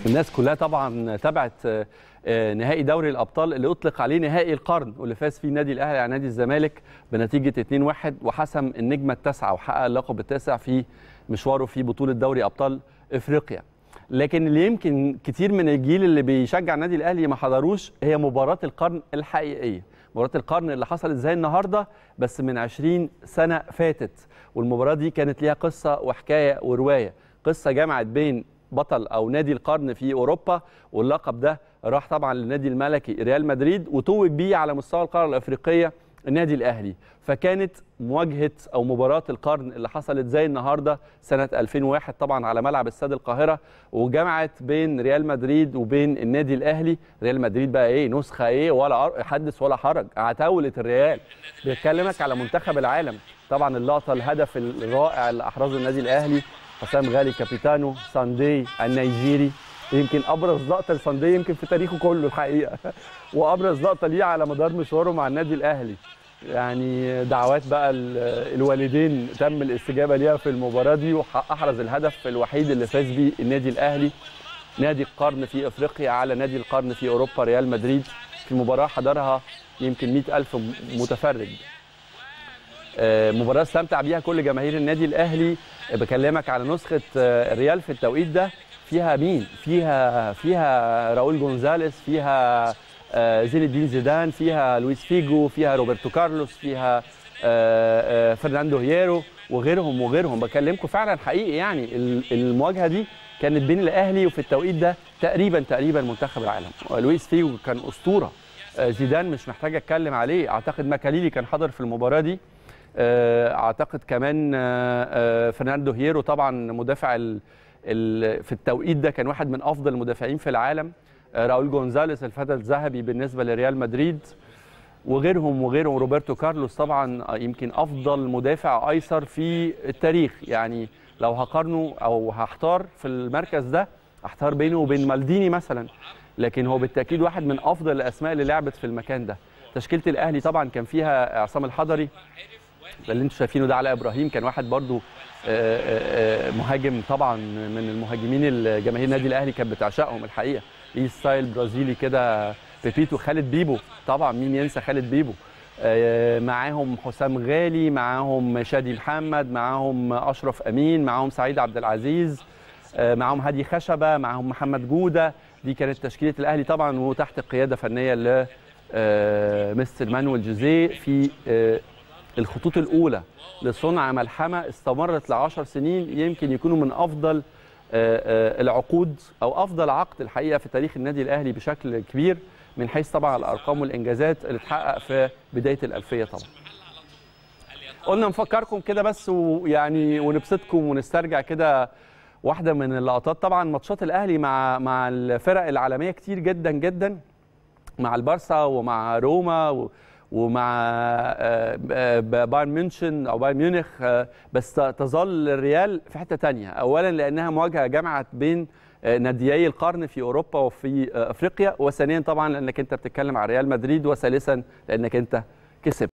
الناس كلها طبعا تابعت نهائي دوري الابطال اللي اطلق عليه نهائي القرن واللي فاز فيه النادي الاهلي على نادي الزمالك بنتيجه 2-1 وحسم النجمه التاسعه وحقق اللقب التاسع في مشواره في بطوله دوري ابطال افريقيا. لكن اللي يمكن كتير من الجيل اللي بيشجع النادي الاهلي ما حضروش هي مباراه القرن الحقيقيه. مباراه القرن اللي حصلت زي النهارده بس من 20 سنه فاتت والمباراه دي كانت ليها قصه وحكايه وروايه. قصه جمعت بين بطل او نادي القرن في اوروبا واللقب ده راح طبعا للنادي الملكي ريال مدريد وتوج بيه على مستوى القاره الافريقيه النادي الاهلي فكانت مواجهه او مباراه القرن اللي حصلت زي النهارده سنه 2001 طبعا على ملعب استاد القاهره وجمعت بين ريال مدريد وبين النادي الاهلي ريال مدريد بقى ايه نسخه ايه ولا حدث ولا حرج عتاوله الريال بيكلمك على منتخب العالم طبعا اللقطه الهدف الرائع اللي احرزه النادي الاهلي حسام غالي كابيتانو ساندي النيجيري يمكن ابرز لقطه لساندي يمكن في تاريخه كله الحقيقه وابرز لقطه ليه على مدار مشواره مع النادي الاهلي يعني دعوات بقى الوالدين تم الاستجابه ليها في المباراه دي واحرز الهدف الوحيد اللي فاز بيه النادي الاهلي نادي القرن في افريقيا على نادي القرن في اوروبا ريال مدريد في مباراه حضرها يمكن 100000 متفرج مباراه استمتع بيها كل جماهير النادي الاهلي بكلمك على نسخه الريال في التوقيت ده فيها مين فيها فيها راؤول جونزاليس فيها زين الدين زيدان فيها لويس فيجو فيها روبرتو كارلوس فيها فرناندو هيرو وغيرهم وغيرهم بكلمكم فعلا حقيقي يعني المواجهه دي كانت بين الاهلي وفي التوقيت ده تقريبا تقريبا منتخب العالم لويس فيجو كان اسطوره زيدان مش محتاج اتكلم عليه اعتقد ماكاليلي كان حاضر في المباراه دي اعتقد كمان فرناندو هيرو طبعا مدافع ال ال في التوقيت ده كان واحد من افضل المدافعين في العالم راؤول جونزاليس الفتى الذهبي بالنسبه لريال مدريد وغيرهم وغيرهم روبرتو كارلوس طبعا يمكن افضل مدافع ايسر في التاريخ يعني لو هقارنه او هختار في المركز ده احتار بينه وبين مالديني مثلا لكن هو بالتاكيد واحد من افضل الاسماء اللي لعبت في المكان ده تشكيله الاهلي طبعا كان فيها عصام الحضري اللي انتم شايفينه ده علاء ابراهيم كان واحد برضو مهاجم طبعا من المهاجمين اللي جماهير النادي الاهلي كانت بتعشقهم الحقيقه ليه ستايل برازيلي كده بيبيتو خالد بيبو طبعا مين ينسى خالد بيبو معاهم حسام غالي معاهم شادي محمد معاهم اشرف امين معاهم سعيد عبد العزيز معاهم هادي خشبه معاهم محمد جوده دي كانت تشكيله الاهلي طبعا وتحت القياده الفنيه ل مستر مانويل جوزيه في الخطوط الاولى لصنع ملحمه استمرت ل 10 سنين يمكن يكونوا من افضل العقود او افضل عقد الحقيقه في تاريخ النادي الاهلي بشكل كبير من حيث طبعا الارقام والانجازات اللي اتحقق في بدايه الالفيه طبعا. قلنا نفكركم كده بس ويعني ونبسطكم ونسترجع كده واحده من اللقطات طبعا ماتشات الاهلي مع مع الفرق العالميه كتير جدا جدا مع البارسا ومع روما و ومع بايرن ميونشن او بايرن ميونخ بس تظل الريال في حته ثانيه اولا لانها مواجهه جمعت بين ناديي القرن في اوروبا وفي افريقيا وثانيا طبعا لانك انت بتتكلم على ريال مدريد وثالثا لانك انت كسبت